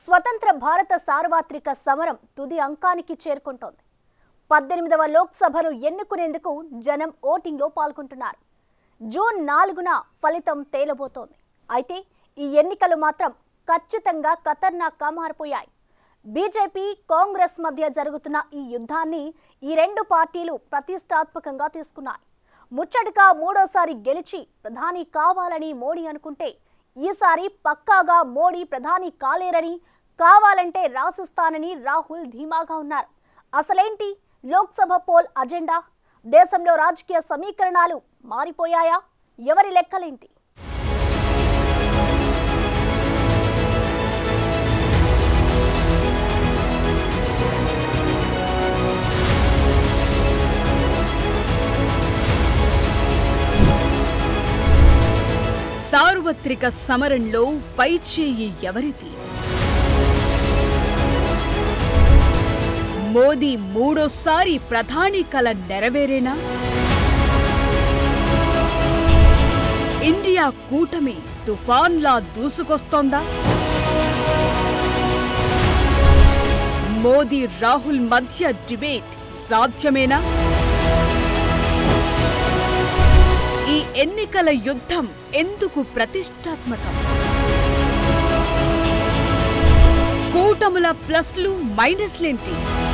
స్వతంత్ర భారత సార్వత్రిక సమరం తుది అంకానికి చేరుకుంటోంది పద్దెనిమిదవ లోక్సభను ఎన్నుకునేందుకు జనం ఓటింగ్లో పాల్గొంటున్నారు జూన్ నాలుగున ఫలితం తేలబోతోంది అయితే ఈ ఎన్నికలు మాత్రం ఖచ్చితంగా ఖతర్నాక్గా మారిపోయాయి బీజేపీ కాంగ్రెస్ మధ్య జరుగుతున్న ఈ యుద్ధాన్ని ఈ రెండు పార్టీలు ప్రతిష్టాత్మకంగా తీసుకున్నాయి ముచ్చటగా మూడోసారి గెలిచి ప్రధాని కావాలని మోడీ అనుకుంటే ఈసారి పక్కాగా మోడీ ప్రధాని కాలేరని కావాలంటే రాసిస్తానని రాహుల్ ధీమాగా ఉన్నారు అసలేంటి లోక్సభ పోల్ అజెండా దేశంలో రాజకీయ సమీకరణాలు మారిపోయాయా ఎవరి లెక్కలేంటి సార్వత్రిక సమరంలో పైచేయి ఎవరిది మోదీ మూడోసారి ప్రధాని కల నెరవేరేనా ఇండియా కూటమి తుఫాన్లా దూసుకొస్తోందా మోదీ రాహుల్ మధ్య డిబేట్ సాధ్యమేనా ఈ ఎన్నికల యుద్ధం ఎందుకు ప్రతిష్టాత్మకం కూటముల ప్లస్లు మైనస్లేంటి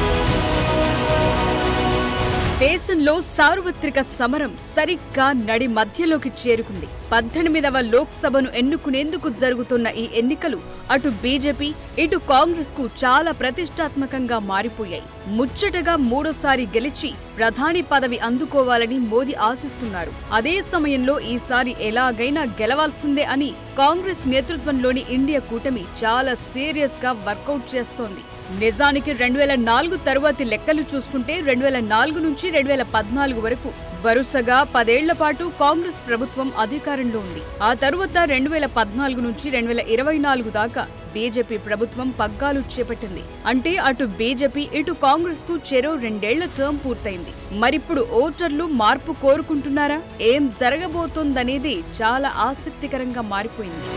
దేశంలో సార్వత్రిక సమరం సరిగ్గా నడి మధ్యలోకి చేరుకుంది పద్దెనిమిదవ లోక్సభను ఎన్నుకునేందుకు జరుగుతున్న ఈ ఎన్నికలు అటు బీజేపీ ఇటు కాంగ్రెస్ కు చాలా ప్రతిష్టాత్మకంగా మారిపోయాయి ముచ్చటగా మూడోసారి గెలిచి ప్రధాని పదవి అందుకోవాలని మోదీ ఆశిస్తున్నారు అదే సమయంలో ఈసారి ఎలాగైనా గెలవాల్సిందే అని కాంగ్రెస్ నేతృత్వంలోని ఇండియా కూటమి చాలా సీరియస్ గా వర్కౌట్ చేస్తోంది నిజానికి రెండు వేల నాలుగు తరువాతి లెక్కలు చూసుకుంటే రెండు వేల నాలుగు నుంచి రెండు వేల పద్నాలుగు వరకు వరుసగా పదేళ్ల పాటు కాంగ్రెస్ ప్రభుత్వం అధికారంలో ఉంది ఆ తరువాత రెండు వేల పద్నాలుగు నుంచి రెండు వేల ఇరవై నాలుగు దాకా బీజేపీ ప్రభుత్వం పగ్గాలు చేపట్టింది అంటే అటు బీజేపీ ఇటు కాంగ్రెస్ కు చెరో రెండేళ్ల టర్మ్ పూర్తయింది మరిప్పుడు ఓటర్లు మార్పు కోరుకుంటున్నారా ఏం జరగబోతోందనేది చాలా ఆసక్తికరంగా మారిపోయింది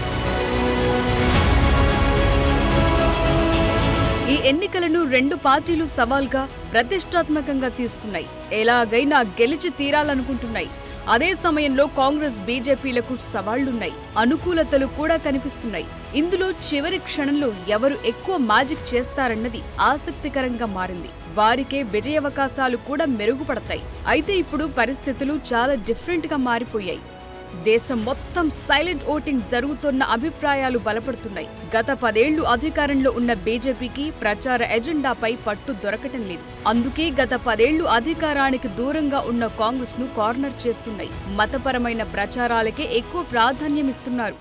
ఈ ఎన్నికలను రెండు పార్టీలు సవాల్గా ప్రతిష్టాత్మకంగా తీసుకున్నాయి ఎలాగైనా గెలిచి తీరాలనుకుంటున్నాయి అదే సమయంలో కాంగ్రెస్ బీజేపీలకు సవాళ్లున్నాయి అనుకూలతలు కూడా కనిపిస్తున్నాయి ఇందులో చివరి క్షణంలో ఎవరు ఎక్కువ మ్యాజిక్ చేస్తారన్నది ఆసక్తికరంగా మారింది వారికే విజయావకాశాలు కూడా మెరుగుపడతాయి అయితే ఇప్పుడు పరిస్థితులు చాలా డిఫరెంట్ గా మారిపోయాయి దేశం మొత్తం సైలెంట్ ఓటింగ్ జరుగుతున్న అభిప్రాయాలు బలపడుతున్నాయి గత పదేళ్లు అధికారంలో ఉన్న బీజేపీకి ప్రచార ఎజెండాపై పట్టు దొరకటం లేదు అందుకే గత పదేళ్లు అధికారానికి దూరంగా ఉన్న కాంగ్రెస్ ను కార్నర్ చేస్తున్నాయి మతపరమైన ప్రచారాలకే ఎక్కువ ప్రాధాన్యం ఇస్తున్నారు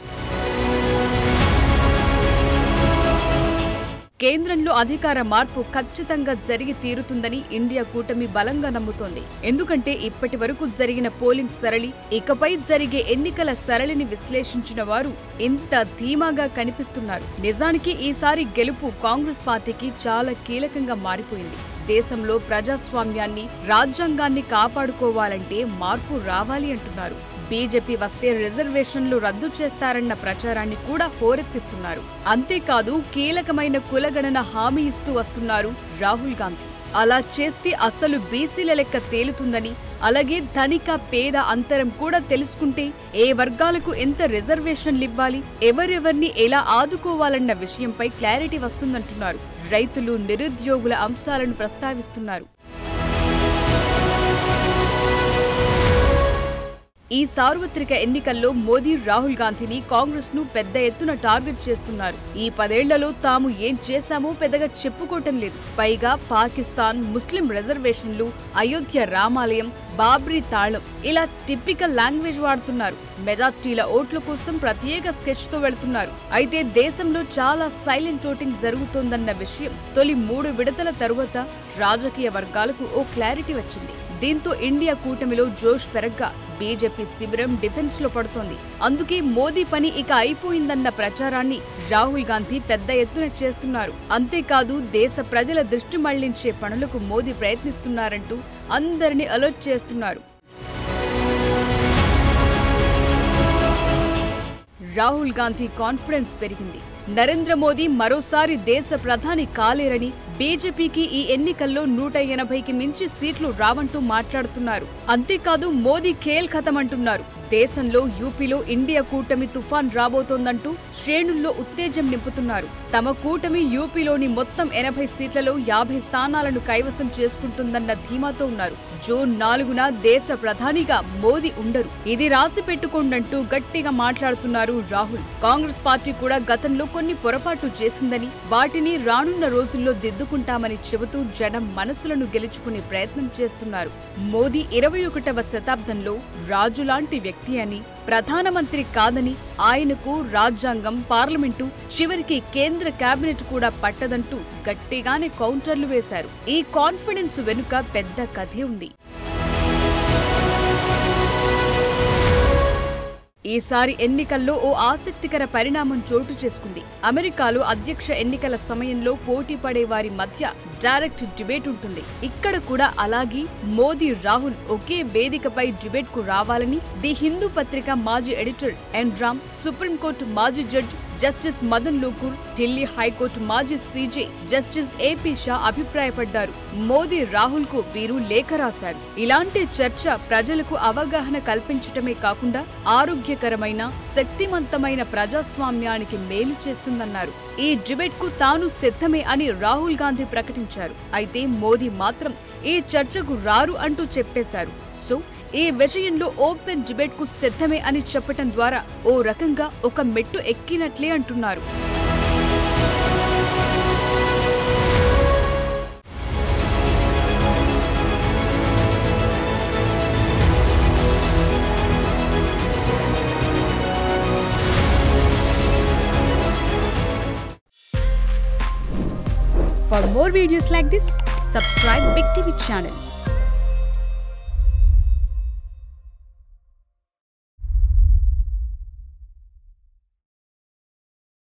కేంద్రంలో అధికార మార్పు ఖచ్చితంగా జరిగి తీరుతుందని ఇండియా కూటమి బలంగా నమ్ముతోంది ఎందుకంటే ఇప్పటి వరకు జరిగిన పోలింగ్ సరళి ఇకపై జరిగే ఎన్నికల సరళిని విశ్లేషించిన వారు ఇంత ధీమాగా కనిపిస్తున్నారు నిజానికి ఈసారి గెలుపు కాంగ్రెస్ పార్టీకి చాలా కీలకంగా మారిపోయింది దేశంలో ప్రజాస్వామ్యాన్ని రాజ్యాంగాన్ని కాపాడుకోవాలంటే మార్పు రావాలి అంటున్నారు బీజేపీ వస్తే రిజర్వేషన్లు రద్దు చేస్తారన్న ప్రచారాన్ని కూడా హోరెత్తిస్తున్నారు అంతేకాదు కీలకమైన కులగణన హామీ ఇస్తూ వస్తున్నారు రాహుల్ గాంధీ అలా చేస్తే అసలు బీసీల లెక్క తేలుతుందని అలాగే ధనిక పేద అంతరం కూడా తెలుసుకుంటే ఏ వర్గాలకు ఎంత రిజర్వేషన్లు ఇవ్వాలి ఎవరెవర్ని ఎలా ఆదుకోవాలన్న విషయంపై క్లారిటీ వస్తుందంటున్నారు రైతులు నిరుద్యోగుల అంశాలను ప్రస్తావిస్తున్నారు ఈ సార్వత్రిక ఎన్నికల్లో మోదీ రాహుల్ గాంధీని కాంగ్రెస్ ను పెద్ద ఎత్తున టార్గెట్ చేస్తున్నారు ఈ పదేళ్లలో తాము ఏం చేశామో పెద్దగా చెప్పుకోవటం లేదు పైగా పాకిస్తాన్ ముస్లిం రిజర్వేషన్లు అయోధ్య రామాలయం బాబ్రీ తాళం ఇలా టిపికల్ లాంగ్వేజ్ వాడుతున్నారు మెజార్టీల ఓట్ల కోసం ప్రత్యేక స్కెచ్ తో వెళుతున్నారు అయితే దేశంలో చాలా సైలెంట్ ఓటింగ్ జరుగుతోందన్న విషయం తొలి మూడు విడతల తరువాత రాజకీయ వర్గాలకు ఓ క్లారిటీ వచ్చింది దీంతో ఇండియా కూటమిలో జోష్ పెరగ్గా బీజేపీ శిబిరం డిఫెన్స్ లో పడుతోంది అందుకే మోదీ పని ఇక అయిపోయిందన్న ప్రచారాన్ని రాహుల్ గాంధీ పెద్ద ఎత్తున చేస్తున్నారు అంతేకాదు దేశ ప్రజల దృష్టి మళ్లించే పనులకు మోదీ ప్రయత్నిస్తున్నారంటూ అందరినీ అలర్ట్ చేస్తున్నారు రాహుల్ గాంధీ కాన్ఫిడెన్స్ పెరిగింది నరేంద్ర మోదీ మరోసారి దేశ ప్రధాని కాలేరని బీజేపీకి ఈ ఎన్నికల్లో నూట ఎనభైకి మించి సీట్లు రావంటూ మాట్లాడుతున్నారు అంతేకాదు మోదీ ఖేల్ ఖతం అంటున్నారు దేశంలో యూపీలో ఇండియా కూటమి తుఫాన్ రాబోతోందంటూ శ్రేణుల్లో ఉత్తేజం నింపుతున్నారు తమ కూటమి యూపీలోని మొత్తం ఎనభై సీట్లలో యాభై స్థానాలను కైవసం చేసుకుంటుందన్న ధీమాతో ఉన్నారు జూన్ నాలుగున దేశ ప్రధానిగా మోదీ ఉండరు ఇది రాసి పెట్టుకోండంటూ గట్టిగా మాట్లాడుతున్నారు రాహుల్ కాంగ్రెస్ పార్టీ కూడా గతంలో కొన్ని పొరపాట్లు చేసిందని వాటిని రానున్న రోజుల్లో దిద్దుకుంటామని చెబుతూ జనం మనసులను గెలుచుకునే ప్రయత్నం చేస్తున్నారు మోదీ ఇరవై ఒకటవ శతాబ్దంలో రాజులాంటి వ్యక్తి అని ప్రధానమంత్రి కాదని ఆయనకు రాజ్యాంగం పార్లమెంటు చివరికి కేంద్ర కేబినెట్ కూడా పట్టదంటూ గట్టిగానే కౌంటర్లు వేశారు ఈ కాన్ఫిడెన్స్ వెనుక పెద్ద కథే ఉంది ఈసారి ఎన్నికల్లో ఓ ఆసక్తికర పరిణామం చోటు చేసుకుంది అమెరికాలో అధ్యక్ష ఎన్నికల సమయంలో పోటీ పడే వారి మధ్య డైరెక్ట్ డిబేట్ ఉంటుంది ఇక్కడ కూడా అలాగే మోదీ రాహుల్ ఒకే వేదికపై డిబేట్ కు రావాలని ది హిందూ పత్రిక మాజీ ఎడిటర్ ఎన్ రామ్ సుప్రీంకోర్టు మాజీ judge justice Madan Lokur Delhi high court మాజీ సీజే జస్టిస్ ఏపీ షా అభిప్రాయపడ్డారు మోదీ రాహుల్ కు వీరు లేఖ రాశారు ఇలాంటి చర్చ ప్రజలకు అవగాహన కల్పించటమే కాకుండా ఆరోగ్యకరమైన శక్తివంతమైన ప్రజాస్వామ్యానికి మేలు చేస్తుందన్నారు ఈ డిబేట్ కు తాను సిద్ధమే అని రాహుల్ గాంధీ ప్రకటించారు అయితే మోదీ మాత్రం ఈ చర్చకు రారు అంటూ చెప్పేశారు సో ఈ విషయంలో ఓపెన్ డిబేట్ కు సిద్ధమే అని చెప్పటం ద్వారా ఓ రకంగా ఒక మెట్టు ఎక్కినట్లే అంటున్నారు For more videos like this, subscribe Big TV channel.